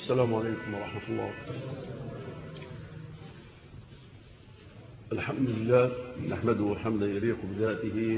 السلام عليكم ورحمة الله الحمد لله نحمده حمدا يليق بذاته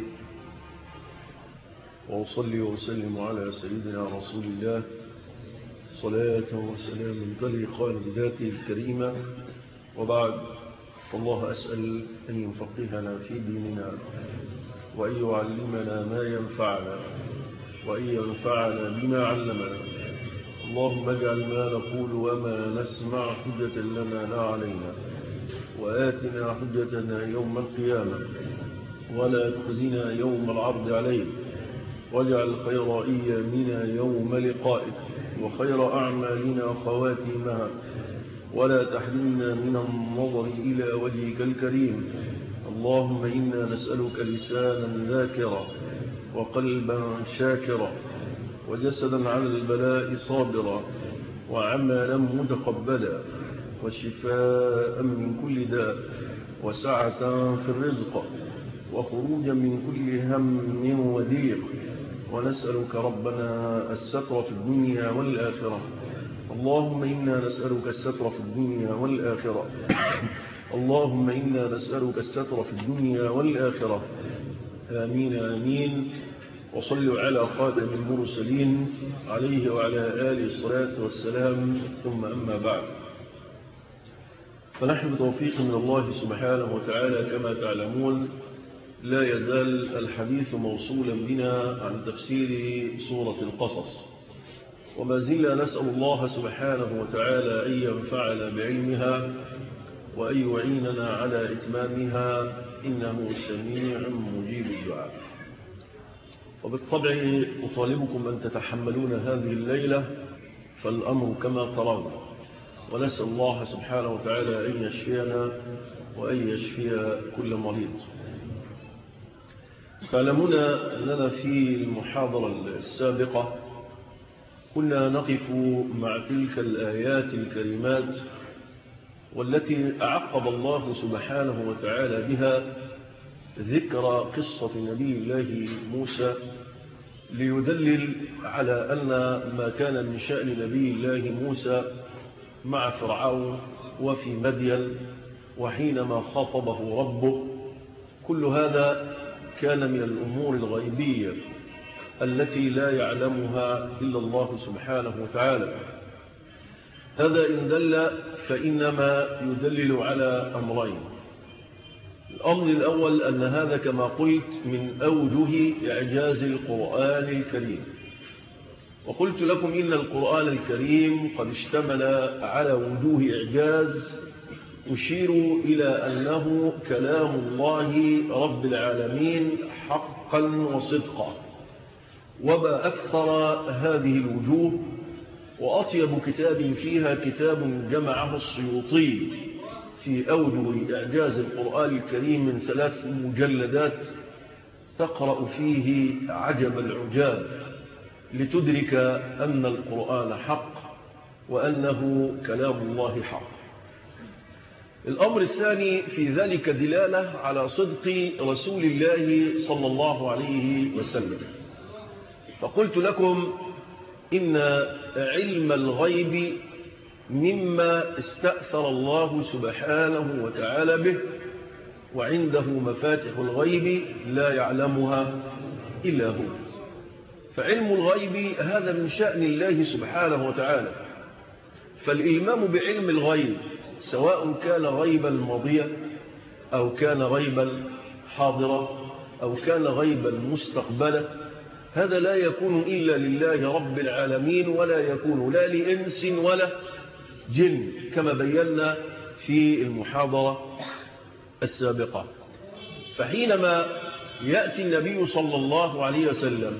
وأصلي وسلم على سيدنا رسول الله صلاة وسلام تليقان بذاته الكريمة وبعد فالله أسأل أن يفقهنا في ديننا وأن يعلمنا ما ينفعنا وأن ينفعنا بما علمنا اللهم اجعل ما نقول وما نسمع حجة لنا لا علينا وآتنا حجتنا يوم القيامة ولا تخزنا يوم العرض عليك واجعل خير أيامنا يوم لقائك وخير أعمالنا خواتيمها ولا تحرمنا من النظر إلى وجهك الكريم اللهم إنا نسألك لسانا ذاكرا وقلبا شاكرا وجسدا على البلاء صابرا وعملا متقبلا وشفاء من كل داء وسعة في الرزق وخروجا من كل هم وضيق ونسألك ربنا الستر في الدنيا والآخرة اللهم إنا نسألك الستر في الدنيا والآخرة اللهم إنا نسألك الستر في الدنيا والآخرة آمين آمين وصلوا على خاتم المرسلين عليه وعلى آله الصلاة والسلام ثم أما بعد فنحن بتوفيق من الله سبحانه وتعالى كما تعلمون لا يزال الحديث موصولا بنا عن تفسير سورة القصص وما زلنا نسأل الله سبحانه وتعالى أن ينفعنا بعلمها وأن يعيننا على إتمامها إنه سميع مجيب الدعاء وبالطبع أطالبكم أن تتحملون هذه الليلة فالأمر كما ترون ونسأل الله سبحانه وتعالى أن يشفينا وأن يشفي كل مريض تعلمون أننا في المحاضرة السابقة كنا نقف مع تلك الآيات الكريمات والتي أعقب الله سبحانه وتعالى بها ذكر قصة نبي الله موسى ليدلل على أن ما كان من شأن نبي الله موسى مع فرعون وفي مدين وحينما خاطبه ربه كل هذا كان من الأمور الغيبية التي لا يعلمها إلا الله سبحانه وتعالى هذا إن دل فإنما يدلل على أمرين الأمر الأول أن هذا كما قلت من أوجه إعجاز القرآن الكريم وقلت لكم إن القرآن الكريم قد اشتمل على وجوه إعجاز أشير إلى أنه كلام الله رب العالمين حقا وصدقا وما أكثر هذه الوجوه وأطيب كتاب فيها كتاب جمعه السيوطي في أوجه إعجاز القرآن الكريم من ثلاث مجلدات تقرأ فيه عجب العجاب لتدرك أن القرآن حق وأنه كلام الله حق الأمر الثاني في ذلك دلالة على صدق رسول الله صلى الله عليه وسلم فقلت لكم إن علم الغيب مما استأثر الله سبحانه وتعالى به وعنده مفاتح الغيب لا يعلمها إلا هو فعلم الغيب هذا من شأن الله سبحانه وتعالى فالإلمام بعلم الغيب سواء كان غيبا ماضيا أو كان غيبا حاضرا أو كان غيبا مستقبلا هذا لا يكون إلا لله رب العالمين ولا يكون لا لإنس ولا جن كما بينا في المحاضرة السابقة فحينما يأتي النبي صلى الله عليه وسلم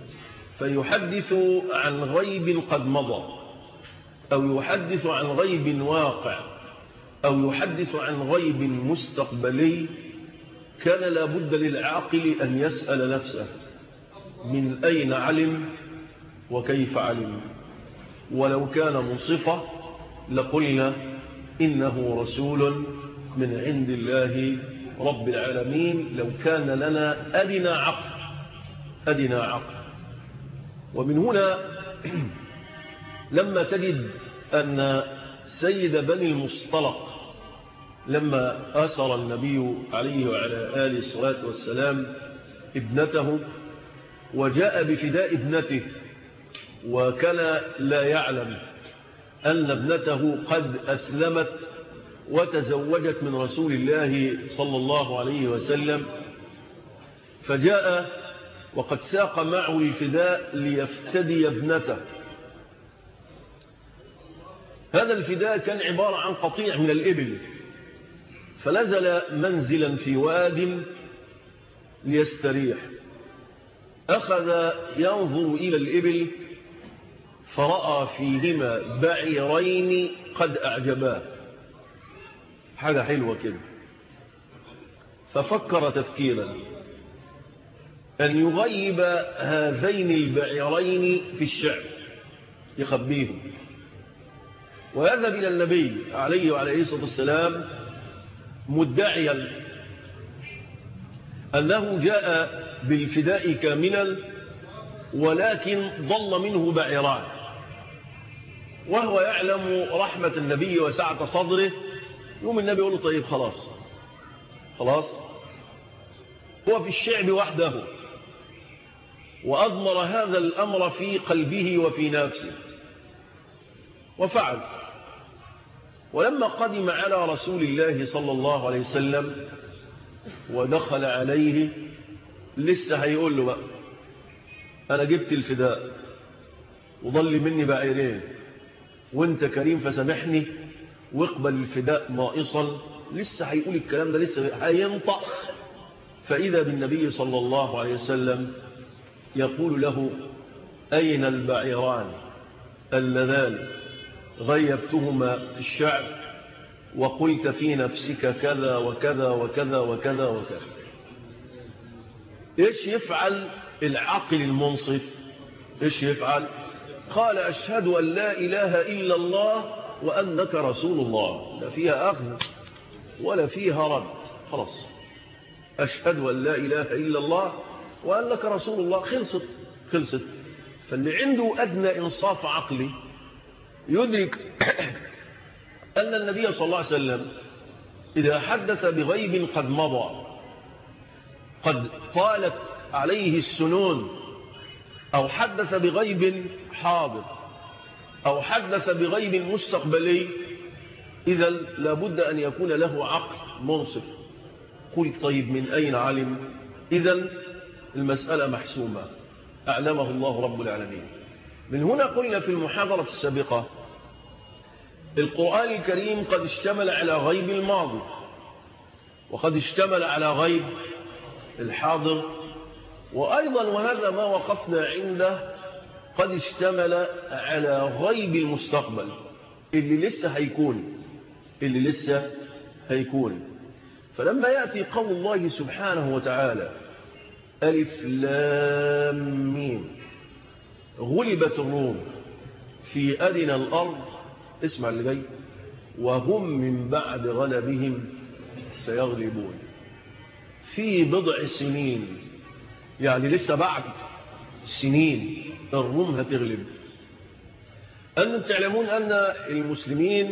فيحدث عن غيب قد مضى أو يحدث عن غيب واقع أو يحدث عن غيب مستقبلي كان لابد للعاقل أن يسأل نفسه من أين علم وكيف علم ولو كان منصفة لقلنا إنه رسول من عند الله رب العالمين لو كان لنا أدنى عقل أدنى عقل ومن هنا لما تجد أن سيد بني المصطلق لما أسر النبي عليه وعلى آله الصلاة والسلام ابنته وجاء بفداء ابنته وكان لا يعلم أن ابنته قد أسلمت وتزوجت من رسول الله صلى الله عليه وسلم فجاء وقد ساق معه الفداء ليفتدي ابنته هذا الفداء كان عبارة عن قطيع من الإبل فنزل منزلا في واد ليستريح أخذ ينظر إلى الإبل فرأى فيهما بعيرين قد أعجباه حاجة حلوة كده ففكر تفكيرا أن يغيب هذين البعيرين في الشعب يخبيهم ويذهب إلى النبي عليه وعليه الصلاة والسلام مدعيا أنه جاء بالفداء كاملا ولكن ضل منه بعيران وهو يعلم رحمة النبي وسعة صدره يوم النبي يقول له طيب خلاص خلاص هو في الشعب وحده وأضمر هذا الأمر في قلبه وفي نفسه وفعل ولما قدم على رسول الله صلى الله عليه وسلم ودخل عليه لسه هيقول له بقى أنا جبت الفداء وضل مني بعيرين وانت كريم فسامحني واقبل الفداء ناقصا لسه هيقول الكلام ده لسه هينطق فإذا بالنبي صلى الله عليه وسلم يقول له أين البعيران اللذان غيبتهما في الشعب وقلت في نفسك كذا وكذا وكذا وكذا وكذا إيش يفعل العقل المنصف إيش يفعل قال أشهد أن لا إله إلا الله وأنك رسول الله لا فيها أخذ ولا فيها رد خلاص أشهد أن لا إله إلا الله وأنك رسول الله خلصت خلصت فاللي عنده أدنى إنصاف عقلي يدرك أن النبي صلى الله عليه وسلم إذا حدث بغيب قد مضى قد طالت عليه السنون أو حدث بغيب حاضر أو حدث بغيب مستقبلي إذا لابد أن يكون له عقل منصف قل طيب من أين علم إذا المسألة محسومة أعلمه الله رب العالمين من هنا قلنا في المحاضرة السابقة القرآن الكريم قد اشتمل على غيب الماضي وقد اشتمل على غيب الحاضر وأيضا وهذا ما وقفنا عنده قد اشتمل على غيب المستقبل اللي لسه هيكون اللي لسه هيكون فلما يأتي قول الله سبحانه وتعالى ألف لام ميم غلبت الروم في أدنى الأرض اسمع اللي جاي وهم من بعد غلبهم سيغلبون في بضع سنين يعني لسه بعد سنين الروم هتغلب أنتم تعلمون أن المسلمين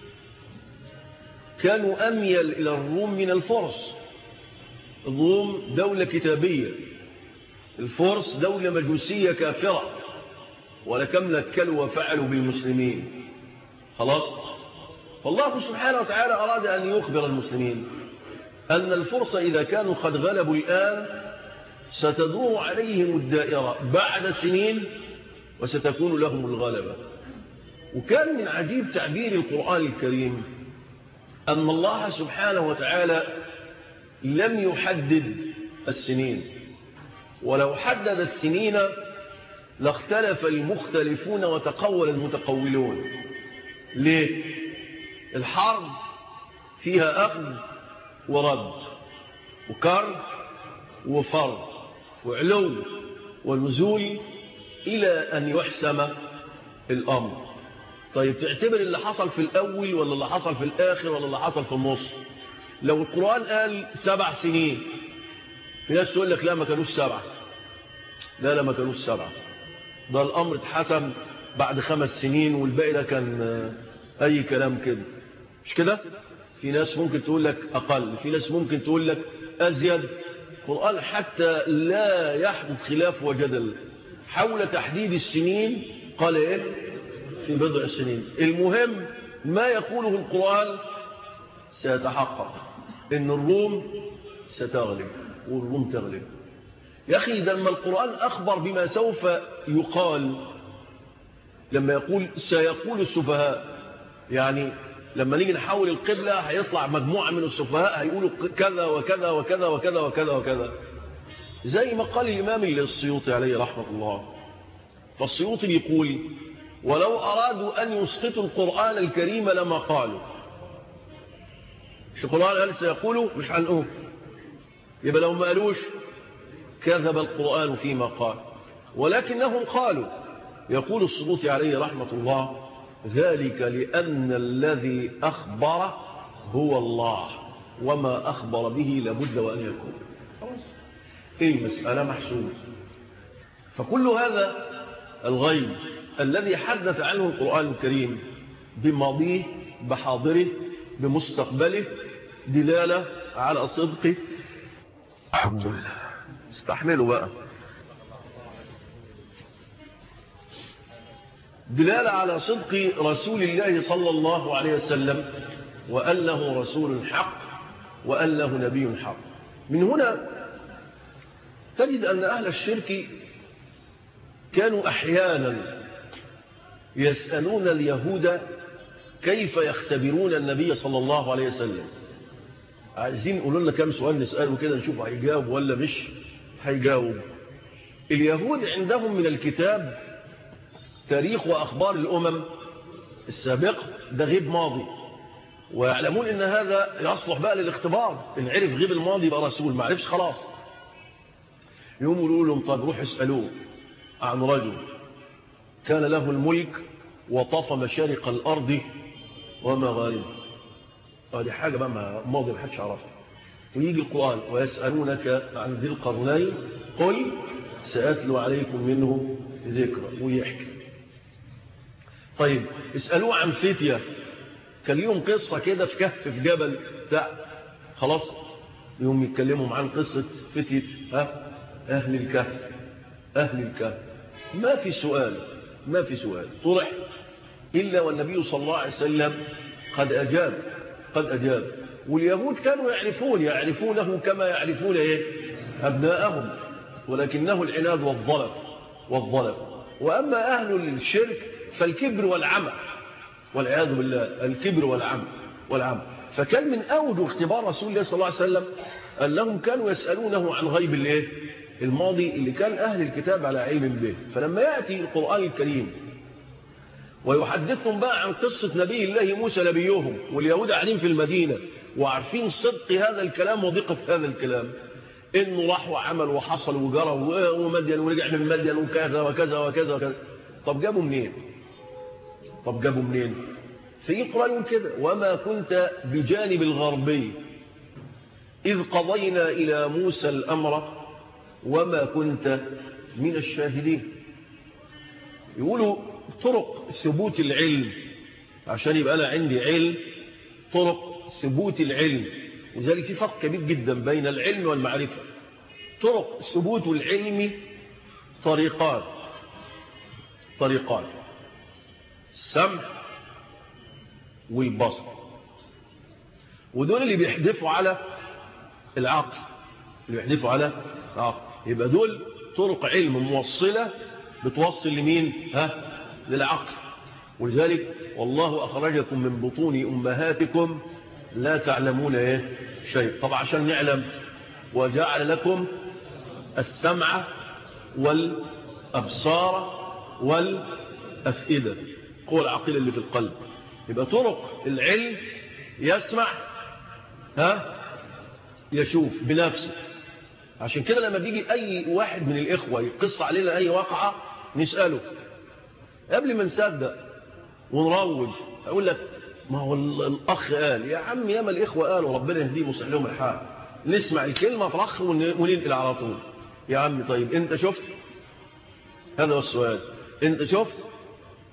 كانوا أميل إلى الروم من الفرس الروم دولة كتابية الفرس دولة مجوسية كافرة ولكم نكلوا وفعلوا بالمسلمين خلاص فالله سبحانه وتعالى أراد أن يخبر المسلمين أن الفرس إذا كانوا قد غلبوا الآن ستدور عليهم الدائرة بعد سنين وستكون لهم الغلبة وكان من عجيب تعبير القرآن الكريم أن الله سبحانه وتعالى لم يحدد السنين ولو حدد السنين لاختلف المختلفون وتقول المتقولون ليه الحرب فيها أخذ ورد وكر وفر وعلو ونزول إلى أن يحسم الأمر طيب تعتبر اللي حصل في الأول ولا اللي حصل في الآخر ولا اللي حصل في النص لو القرآن قال سبع سنين في ناس تقول لك لا ما كانوش سبعة لا لا ما كانوش سبعة ده الأمر اتحسم بعد خمس سنين والباقي ده كان أي كلام كده مش كده في ناس ممكن تقول لك أقل في ناس ممكن تقول لك أزيد القرآن حتى لا يحدث خلاف وجدل حول تحديد السنين قال إيه في بضع سنين المهم ما يقوله القرآن سيتحقق إن الروم ستغلب والروم تغلب يا أخي لما القرآن أخبر بما سوف يقال لما يقول سيقول السفهاء يعني لما نيجي نحول القبلة هيطلع مجموعة من السفهاء هيقولوا كذا وكذا وكذا وكذا وكذا وكذا زي ما قال الإمام السيوطي عليه رحمة الله فالسيوطي يقول ولو أرادوا أن يسقطوا القرآن الكريم لما قالوا مش القرآن قال سيقولوا مش هنقول يبقى لو ما قالوش كذب القرآن فيما قال ولكنهم قالوا يقول السلوطي عليه رحمة الله ذلك لأن الذي أخبر هو الله وما أخبر به لابد وأن يكون إيه المسألة محسوبة فكل هذا الغيب الذي حدث عنه القرآن الكريم بماضيه بحاضره بمستقبله دلالة على صدقه الحمد لله استحملوا بقى دلالة على صدق رسول الله صلى الله عليه وسلم وأنه رسول حق وأنه نبي حق من هنا تجد أن أهل الشرك كانوا أحيانا يسألون اليهود كيف يختبرون النبي صلى الله عليه وسلم عايزين يقولوا لنا كم سؤال نسأله كده نشوف هيجاوب ولا مش هيجاوب اليهود عندهم من الكتاب تاريخ وأخبار الأمم السابقة ده غيب ماضي ويعلمون أن هذا يصلح بقى للاختبار إن عرف غيب الماضي يبقى رسول ما عرفش خلاص يوم يقولوا لهم طب روح اسألوه عن رجل كان له الملك وطاف مشارق الأرض ومغاربها هذه حاجة بقى ماضي ما حدش يعرفها ويجي القرآن ويسألونك عن ذي القرنين قل سأتلو عليكم منه ذكرى ويحكي طيب اسألوه عن فتية كان ليهم قصة كده في كهف في جبل بتاع خلاص يوم يتكلموا عن قصة فتية ها أهل الكهف أهل الكهف ما في سؤال ما في سؤال طرح إلا والنبي صلى الله عليه وسلم قد أجاب قد أجاب واليهود كانوا يعرفون يعرفونه كما يعرفون إيه أبناءهم ولكنه العناد والظلف والظلف وأما أهل الشرك فالكبر والعمى والعياذ بالله الكبر والعمى والعمى فكان من أوجه اختبار رسول الله صلى الله عليه وسلم أنهم كانوا يسألونه عن غيب الايه الماضي اللي كان أهل الكتاب على علم به فلما يأتي القرآن الكريم ويحدثهم بقى عن قصة نبي الله موسى نبيهم واليهود قاعدين في المدينة وعارفين صدق هذا الكلام وضيقة هذا الكلام انه راح وعمل وحصل وجرى ومدين ورجع من مدين وكذا وكذا وكذا وكذا طب جابوا منين طب جابوا منين في القرآن كده وما كنت بجانب الغربي إذ قضينا إلى موسى الأمر وما كنت من الشاهدين يقولوا طرق ثبوت العلم عشان يبقى أنا عندي علم طرق ثبوت العلم وذلك في فرق كبير جدا بين العلم والمعرفة طرق ثبوت العلم طريقان طريقان السمع والبصر ودول اللي بيحدفوا على العقل اللي بيحدفوا على العقل يبقى دول طرق علم موصلة بتوصل لمين ها للعقل ولذلك والله أخرجكم من بطون أمهاتكم لا تعلمون ايه شيء طبعا عشان نعلم وجعل لكم السمع والأبصار والأفئدة قوة العقيلة اللي في القلب يبقى طرق العلم يسمع ها يشوف بنفسه عشان كده لما بيجي أي واحد من الإخوة يقص علينا أي واقعة نسأله قبل ما نصدق ونروج أقول لك ما هو الأخ قال يا عم ياما الإخوة قالوا ربنا يهديهم ويصلح لهم الحال نسمع الكلمة فرخ وننقل على طول يا عم طيب أنت شفت هذا هو السؤال أنت شفت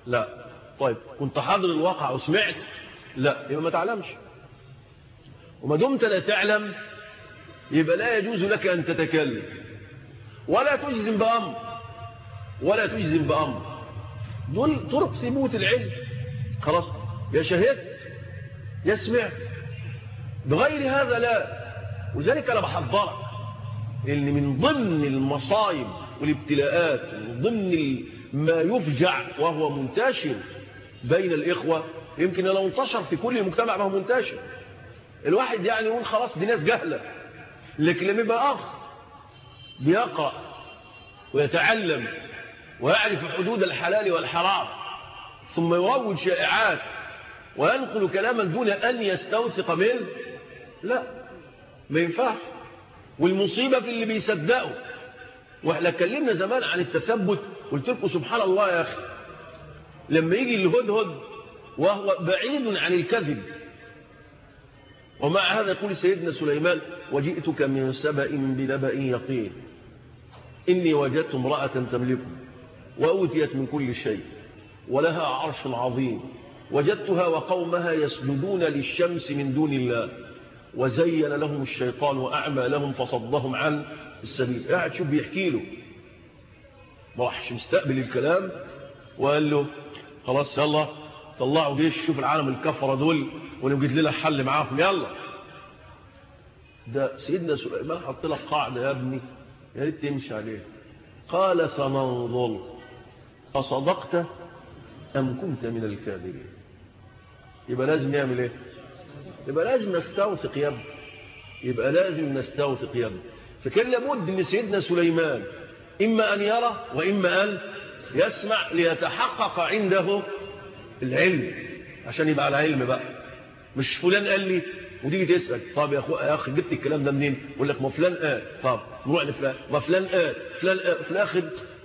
لا طيب كنت حاضر الواقع وسمعت لا يبقى ما تعلمش وما دمت لا تعلم يبقى لا يجوز لك أن تتكلم ولا تجزم بأمر ولا تجزم بأمر دول طرق ثبوت العلم خلاص يا شهدت يا سمعت بغير هذا لا ولذلك أنا بحذرك إن من ضمن المصايب والابتلاءات من ضمن ما يفجع وهو منتشر بين الإخوة يمكن لو انتشر في كل المجتمع ما هو منتشر الواحد يعني يقول خلاص دي ناس جهلة لكن لما يبقى أخ بيقرأ ويتعلم ويعرف حدود الحلال والحرام ثم يروج شائعات وينقل كلاما دون أن يستوثق منه لا ما ينفعش والمصيبة في اللي بيصدقوا واحنا اتكلمنا زمان عن التثبت قلت لكم سبحان الله يا أخي لما يجي الهدهد وهو بعيد عن الكذب ومع هذا يقول سيدنا سليمان وجئتك من سبأ بنبأ يقين إني وجدت امرأة تملكه وأوتيت من كل شيء ولها عرش عظيم وجدتها وقومها يسجدون للشمس من دون الله وزين لهم الشيطان وأعمى لهم فصدهم عن السبيل قاعد شوف بيحكي له ما راحش مستقبل الكلام وقال له خلاص يلا طلعوا جيش شوف العالم الكفرة دول ونجد لنا حل معاهم يلا ده سيدنا سليمان حط لك قاعدة يا ابني يا ريت تمشي عليها قال سننظر أصدقت أم كنت من الكاذبين يبقى لازم نعمل ايه يبقى لازم نستوثق يا ابني يبقى لازم نستوثق يا ابني فكان لابد ان سيدنا سليمان اما ان يرى واما ان يسمع ليتحقق عنده العلم عشان يبقى على علم بقى مش فلان قال لي وتيجي تسال طب يا اخو يا اخي جبت الكلام ده منين يقول لك ما فلان قال طب نروح لفلان ما فلان قال فلان قال في الاخر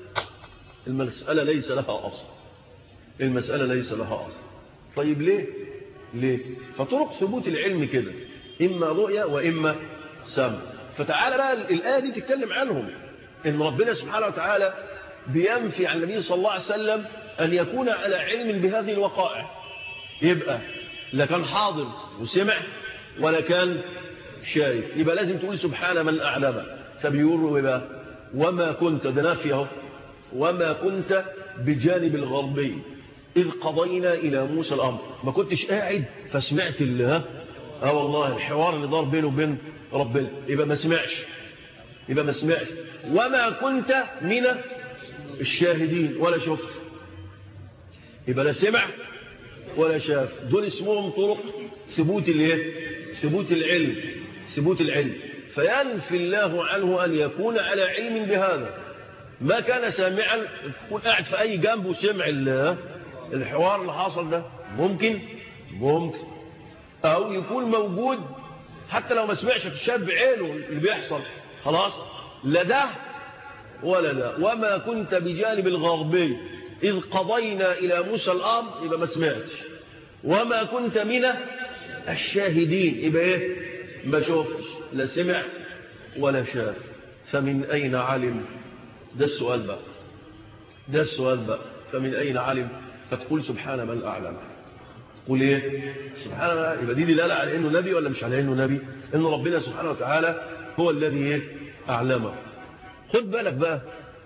المساله ليس لها اصل المساله ليس لها اصل طيب ليه ليه فطرق ثبوت العلم كده اما رؤيه واما سمع فتعالى بقى الايه دي تتكلم عنهم ان ربنا سبحانه وتعالى بينفي عن النبي صلى الله عليه وسلم أن يكون على علم بهذه الوقائع يبقى لا كان حاضر وسمع ولا كان شايف يبقى لازم تقول سبحان من أعلم فبيقول يبقى وما كنت ده نافيه وما كنت بجانب الغربي إذ قضينا إلى موسى الأمر ما كنتش قاعد فسمعت اللي ها اه والله الحوار اللي دار بينه وبين ربنا يبقى ما سمعش يبقى ما سمعش وما كنت من الشاهدين ولا شفت يبقى لا سمع ولا شاف دول اسمهم طرق ثبوت الايه ثبوت العلم ثبوت العلم فينفي الله عنه ان يكون على علم بهذا ما كان سامعا يكون قاعد في اي جنب وسمع الحوار اللي حاصل ده ممكن ممكن او يكون موجود حتى لو ما سمعش في الشاب بعينه اللي بيحصل خلاص لا ده ولا لا وما كنت بجانب الغربي إذ قضينا إلى موسى الأمر يبقى ما سمعتش وما كنت من الشاهدين يبقى إيه ما شفتش لا سمع ولا شاف فمن أين علم ده السؤال بقى ده السؤال بقى فمن أين علم فتقول سبحان من أعلم تقول إيه سبحان الله يبقى دي دلالة على إنه نبي ولا مش على إنه نبي إنه ربنا سبحانه وتعالى هو الذي إيه أعلمه خد بالك بقى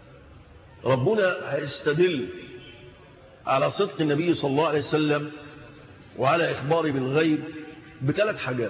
ربنا هيستدل على صدق النبي صلى الله عليه وسلم وعلى إخباره بالغيب بثلاث حاجات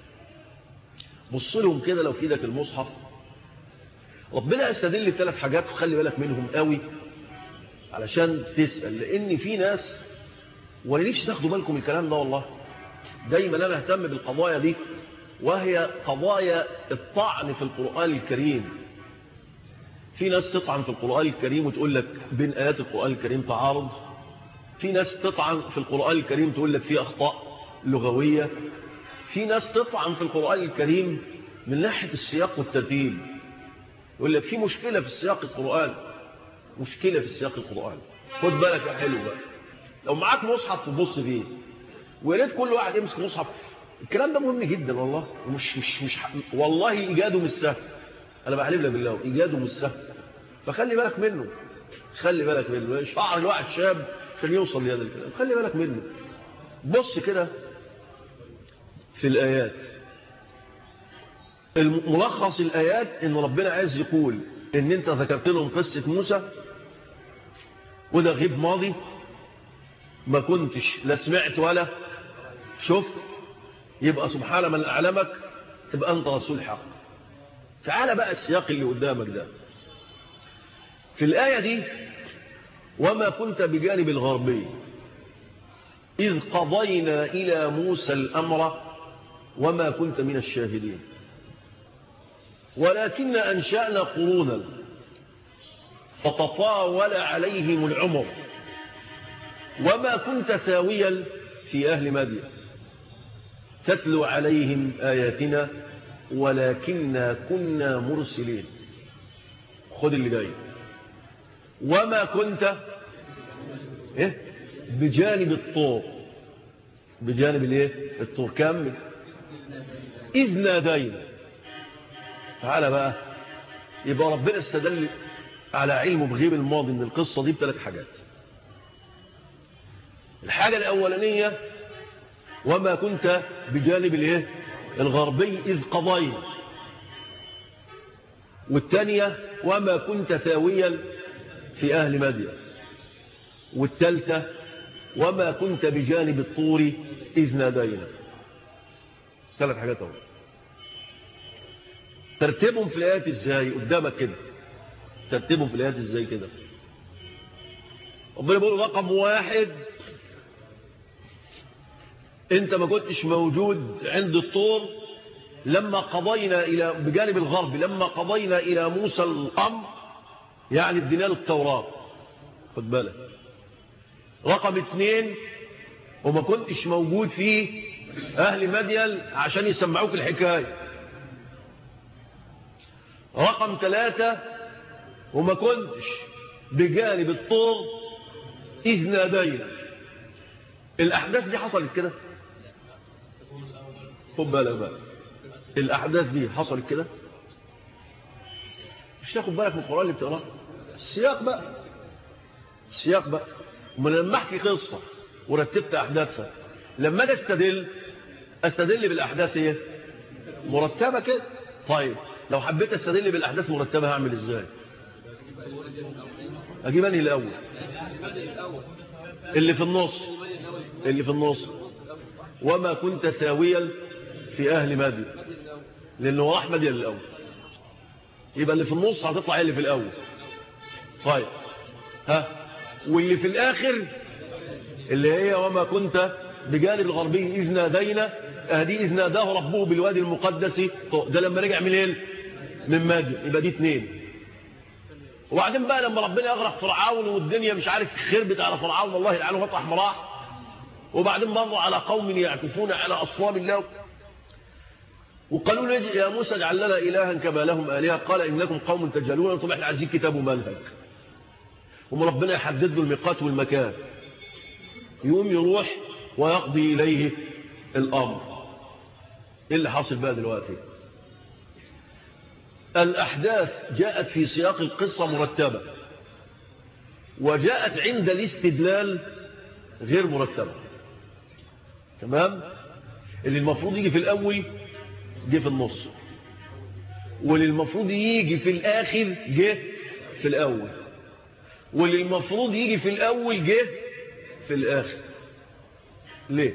بص لهم كده لو في ايدك المصحف ربنا يستدل بثلاث حاجات وخلي بالك منهم قوي علشان تسأل لأن في ناس ولا نفسي تاخدوا بالكم الكلام ده والله دايما أنا أهتم بالقضايا دي وهي قضايا الطعن في القرآن الكريم في ناس تطعن في القرآن الكريم وتقول لك بين آيات القرآن الكريم تعارض في ناس تطعن في القرآن الكريم تقول لك في أخطاء لغوية في ناس تطعن في القرآن الكريم من ناحية السياق والترتيب يقول لك في مشكلة في السياق القرآن مشكلة في السياق القرآن خد بالك يا حلو بقى لو معاك مصحف تبص فيه ويا ريت كل واحد يمسك مصحف الكلام ده مهم جدا والله ومش مش مش والله ايجاده مش سهل انا بحلف لك بالله ايجاده مش سهل فخلي بالك منه خلي بالك منه شعر الواحد شاب عشان يوصل لهذا الكلام خلي بالك منه بص كده في الآيات ملخص الآيات إن ربنا عايز يقول إن أنت ذكرت لهم قصة موسى وده غيب ماضي ما كنتش لا سمعت ولا شفت يبقى سبحان من أعلمك تبقى أنت رسول حق تعال بقى السياق اللي قدامك ده في الآية دي وما كنت بجانب الغربي إذ قضينا إلى موسى الأمر وما كنت من الشاهدين ولكن أنشأنا قرونا فتطاول عليهم العمر وما كنت ثاويا في أهل مدين تتلو عليهم آياتنا ولكننا كنا مرسلين خذ اللي جاي وما كنت إيه؟ بجانب الطور بجانب الايه الطور كمل إذ نادينا تعالى بقى يبقى ربنا استدل على علمه بغيب الماضي من القصة دي بثلاث حاجات الحاجة الأولانية وما كنت بجانب الايه الغربي إذ قضينا والثانية وما كنت ثاويا في أهل مدين والثالثة وما كنت بجانب الطور إذ نادينا ثلاث حاجات اهو ترتيبهم في الآيات ازاي قدامك كده ترتيبهم في الآيات ازاي كده ربنا بيقول رقم واحد انت ما كنتش موجود عند الطور لما قضينا إلى بجانب الغرب لما قضينا إلى موسى الأمر يعني ادينا له التوراة خد بالك رقم اثنين وما كنتش موجود في أهل مدين عشان يسمعوك الحكاية رقم ثلاثة وما كنتش بجانب الطور إذ نادينا الأحداث دي حصلت كده خد بالك بقى الأحداث دي حصلت كده مش تاخد بالك من القرآن اللي بتقراه السياق بقى السياق بقى ومن لما احكي قصة ورتبت أحداثها لما اجي استدل استدل بالأحداث ايه مرتبة كده طيب لو حبيت استدل بالأحداث مرتبة هعمل ازاي اجيب انهي الاول اللي في النص اللي في النص وما كنت ثاويا في اهل مدين لانه راح مدين الاول يبقى اللي في النص هتطلع هي اللي في الاول طيب ها واللي في الاخر اللي هي وما كنت بجانب الغربي اذ نادينا اهدي اذ ناداه ربه بالوادي المقدس ده لما رجع من ايه من مدين يبقى دي اثنين وبعدين بقى لما ربنا يغرق فرعون والدنيا مش عارف خربت على فرعون الله يلعنه مطرح ما راح وبعدين مروا على قوم يعكفون على اصنام الله وقالوا له يا موسى اجعل لنا الها كما لهم الهه قال انكم قوم تجهلون طب احنا عايزين كتاب ومنهج وما ربنا يحدد له الميقات والمكان يقوم يروح ويقضي اليه الامر ايه اللي حاصل بقى دلوقتي الأحداث جاءت في سياق القصة مرتبة وجاءت عند الاستدلال غير مرتبة تمام اللي المفروض يجي في الأول جه في النص واللي المفروض يجي في الآخر جه في الأول واللي المفروض يجي في الأول جه في الآخر ليه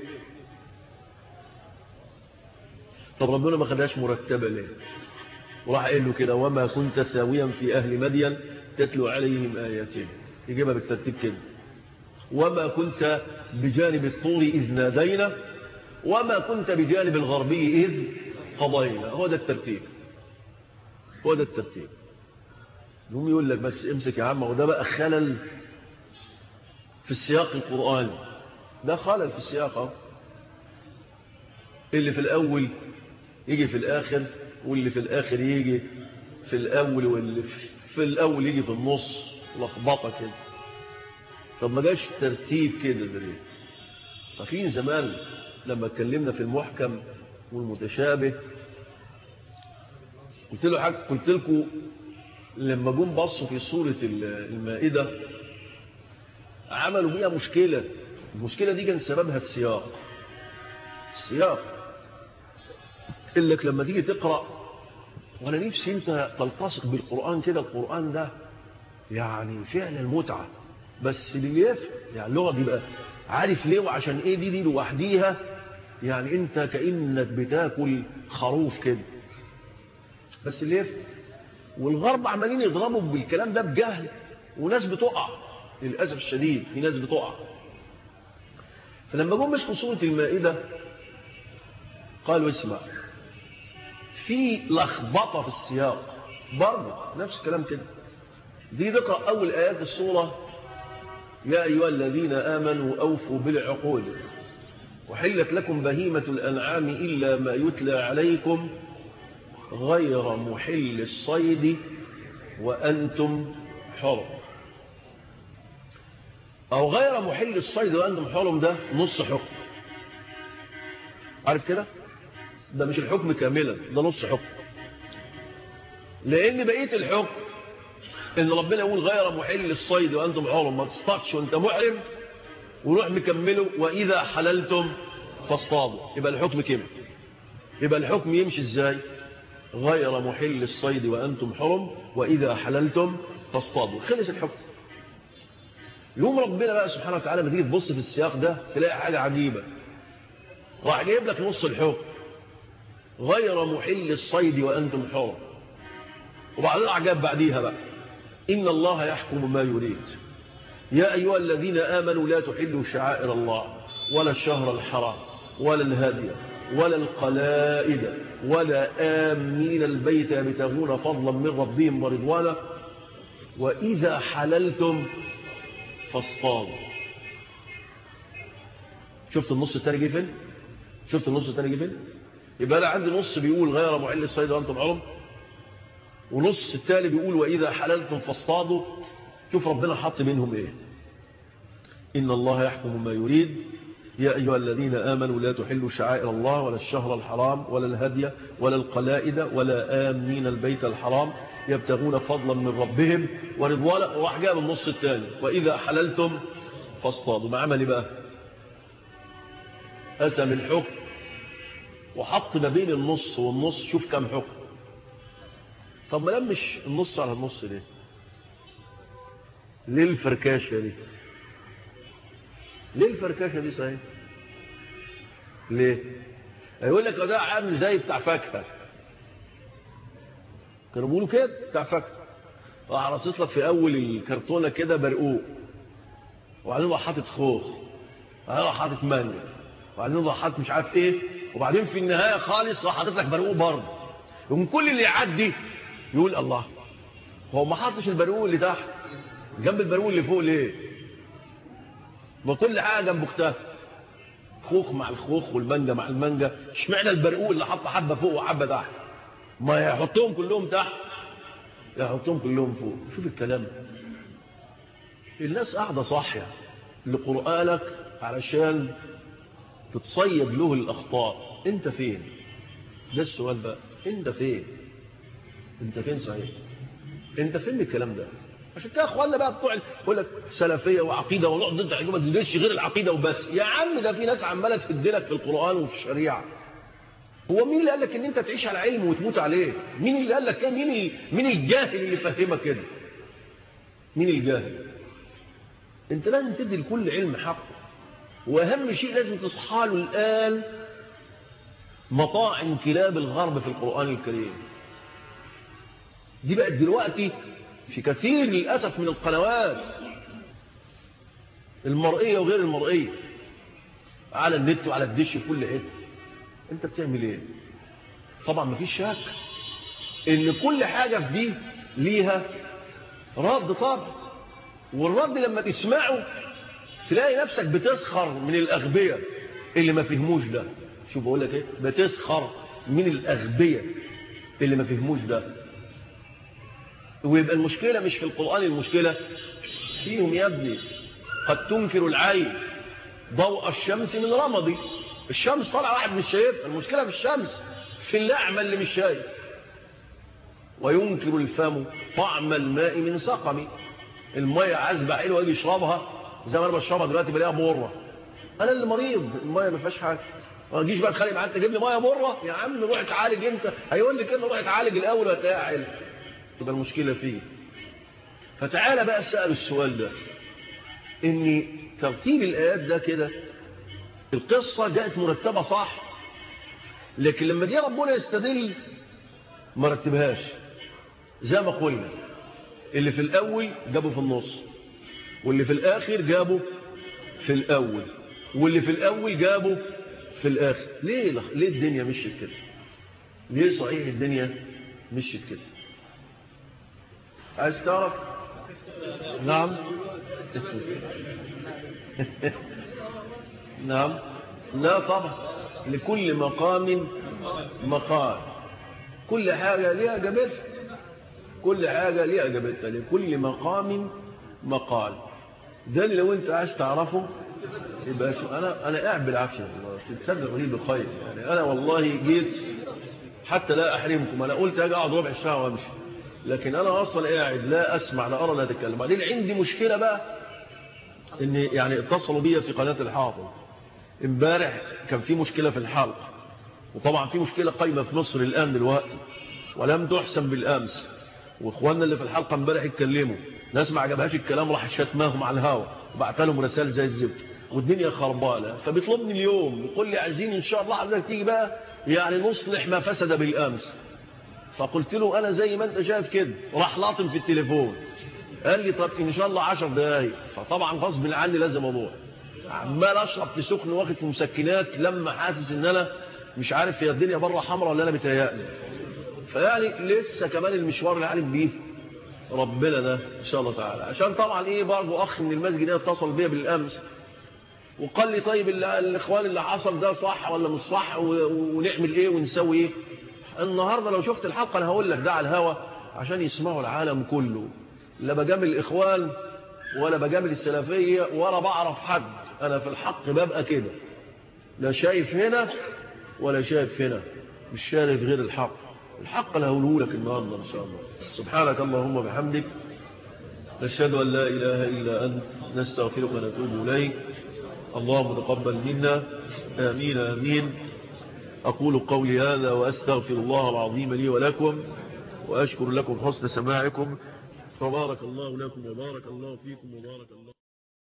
طب ربنا ما خدهاش مرتبة ليه وراح قال له كده وما كنت ثاويا في أهل مدين تتلو عليهم آياتين يجيبها بالترتيب كده وما كنت بجانب الطور إذ نادينا وما كنت بجانب الغربي إذ قضينا هو ده الترتيب هو ده الترتيب يقوم يقول لك بس امسك يا عم وده بقى خلل في السياق القرآني ده خلل في السياق اللي في الأول يجي في الآخر واللي في الآخر يجي في الأول واللي في الأول يجي في النص لخبطة كده طب ما جاش ترتيب كده ليه فاكرين زمان لما اتكلمنا في المحكم والمتشابه قلت له حاجة قلت لكم لما جم بصوا في سورة المائدة عملوا بيها مشكلة المشكلة دي كان سببها السياق السياق قال لك لما تيجي تقرأ وانا نفسي انت تلتصق بالقرآن كده القرآن ده يعني فعلا متعة بس اللي يفهم يعني اللغة دي بقى عارف ليه وعشان ايه دي دي لوحديها يعني انت كأنك بتاكل خروف كده بس اللي يفهم والغرب عمالين يضربوا بالكلام ده بجهل وناس بتقع للأسف الشديد في ناس بتقع فلما جم مسكوا سورة المائدة قالوا اسمع في لخبطة في السياق برضه نفس الكلام كده دي تقرأ أول آيات السورة يا أيها الذين آمنوا أوفوا بالعقول وحلت لكم بهيمة الأنعام إلا ما يتلى عليكم غير محل الصيد وأنتم حرم أو غير محل الصيد وأنتم حرم ده نص حكم عارف كده ده مش الحكم كاملا ده نص حكم لأن بقية الحكم إن ربنا يقول غير محل الصيد وأنتم حرم ما تصطادش وأنت محرم وروح مكمله وإذا حللتم فاصطادوا يبقى الحكم كامل يبقى الحكم يمشي ازاي غير محل الصيد وأنتم حرم وإذا حللتم فاصطادوا خلص الحكم يوم ربنا بقى سبحانه وتعالى لما تيجي تبص في السياق ده تلاقي حاجة عجيبة راح جايب لك نص الحكم غير محل الصيد وأنتم حرم وبعدين عجاب بعديها بقى إن الله يحكم ما يريد يا أيها الذين آمنوا لا تحلوا شعائر الله ولا الشهر الحرام ولا الهدي ولا القلائد ولا آمين البيت يبتغون فضلا من ربهم ورضوانا وإذا حللتم فاصطادوا شفت النص التاني جه فين شفت النص التاني جه فين يبقى انا عندي نص بيقول غير محل الصيد وانتم حرم ونص التالي بيقول واذا حللتم فاصطادوا شوف ربنا حط بينهم ايه ان الله يحكم ما يريد يا أيها الذين آمنوا لا تحلوا شعائر الله ولا الشهر الحرام ولا الهدي ولا القلائد ولا آمين البيت الحرام يبتغون فضلا من ربهم ورضوانا وراح جاء من النص الثاني وإذا حللتم فاصطادوا ما عمل بقى قسم الحكم وحط ما بين النص والنص شوف كم حكم طب ما لمش النص على النص ليه ليه الفركاشة دي ليه الفركشه دي صحيح ليه يقول لك ده عامل زي بتاع فاكهه كانوا بيقولوا كده بتاع فاكهه راح رصص لك في اول الكرتونه كده برقوق وبعدين راح حاطط خوخ وبعدين راح حاطط مانجا وبعدين راح حاطط مش عارف ايه وبعدين في النهايه خالص راح حاطط لك برقوق برضه يقوم كل اللي يعدي يقول الله هو ما حطش البرقوق اللي تحت جنب البرقوق اللي فوق ليه وكل حاجه جنب اختها خوخ مع الخوخ والمانجا مع المانجا اشمعنى البرقوق اللي حط حبه فوق وحبه تحت ما يحطهم كلهم تحت يحطهم كلهم فوق شوف الكلام الناس قاعده صاحيه لقرانك علشان تتصيد له الاخطاء انت فين ده السؤال بقى انت فين انت فين صحيح انت فين الكلام ده عشان كده اخواننا بقى بتوع يقول لك سلفيه وعقيده ونقعد ضد ما تدرسش غير العقيده وبس يا عم ده في ناس عماله تدلك في القران وفي الشريعه هو مين اللي قال لك ان انت تعيش على علم وتموت عليه مين اللي قال لك كده مين مين الجاهل اللي فهمك كده مين الجاهل انت لازم تدي لكل علم حقه واهم شيء لازم تصحى له الان مطاعم كلاب الغرب في القران الكريم دي بقت دلوقتي في كثير للأسف من القنوات المرئية وغير المرئية على النت وعلى الدش في كل حته انت بتعمل ايه طبعا مفيش شك ان كل حاجة في دي ليها رد طبعا والرد لما تسمعه تلاقي نفسك بتسخر من الأغبياء اللي ما فهموش ده شوف بقول لك ايه بتسخر من الأغبياء اللي ما فهموش ده ويبقى المشكلة مش في القرآن المشكلة فيهم يا ابني قد تنكر العين ضوء الشمس من رمضي الشمس طالع واحد مش شايفها المشكلة في الشمس في الأعمى اللي مش شايف وينكر الفم طعم الماء من سقم المية عذبة حلوة يجي يشربها زي ما انا بشربها دلوقتي بلاقيها مره انا اللي مريض الميه ما فيهاش حاجه ما تجيش بقى تخلي معاك تجيب لي ميه مره يا عم روح اتعالج انت هيقول لي كده روح اتعالج الاول وتعال يبقى المشكله فيه فتعالى بقى اسال السؤال ده ان ترتيب الايات ده كده القصه جاءت مرتبه صح لكن لما جه ربنا يستدل ما رتبهاش زي ما قلنا اللي في الأول جابه في النص واللي في الآخر جابه في الأول واللي في الأول جابه في الآخر ليه ليه الدنيا مشيت كده ليه صحيح الدنيا مشيت كده عايز تعرف نعم نعم لا طبعا لكل مقام مقال كل حاجة ليها اجابتها كل حاجة ليها اجابتها لكل مقام مقال ده اللي لو انت عايز تعرفه يبقى شو انا انا قاعد بالعافيه والله تتصدق لي بخير يعني انا والله جيت حتى لا احرمكم انا قلت اجي اقعد ربع ساعه وامشي لكن انا اصلا قاعد لا اسمع لا ارى لا اتكلم بعدين عندي مشكله بقى ان يعني اتصلوا بيا في قناه الحافظ امبارح كان في مشكله في الحلقه وطبعا في مشكله قايمه في مصر الان دلوقتي ولم تحسن بالامس واخواننا اللي في الحلقه امبارح اتكلموا ناس ما عجبهاش الكلام راح شتماهم على الهوا وبعت لهم رسائل زي الزفت والدنيا خربانه فبيطلبني اليوم يقول لي عايزين ان شاء الله حضرتك تيجي بقى يعني نصلح ما فسد بالامس فقلت له انا زي ما انت شايف كده راح لاطم في التليفون قال لي طب ان شاء الله 10 دقايق فطبعا غصب عني لازم اروح عمال اشرب في سخن واخد في مسكنات لما حاسس ان انا مش عارف هي الدنيا بره حمراء ولا انا بتهيألي فيعني لسه كمان المشوار اللي عارف بيه ربنا ده ان شاء الله تعالى عشان طبعا ايه برضه اخ من المسجد ده اتصل بيا بالامس وقال لي طيب الاخوان اللي حصل ده صح ولا مش صح ونعمل ايه ونسوي ايه النهارده لو شفت الحلقه انا هقول لك ده على الهوا عشان يسمعوا العالم كله لا بجامل الاخوان ولا بجامل السلفيه ولا بعرف حد انا في الحق ببقى كده لا شايف هنا ولا شايف هنا مش شايف غير الحق الحق اللي هقوله لك النهارده ان شاء الله سبحانك اللهم وبحمدك نشهد ان لا اله الا انت نستغفرك ونتوب اليك اللهم تقبل منا امين امين اقول قولي هذا واستغفر الله العظيم لي ولكم واشكر لكم حسن سماعكم وبارك الله لكم وبارك الله فيكم وبارك الله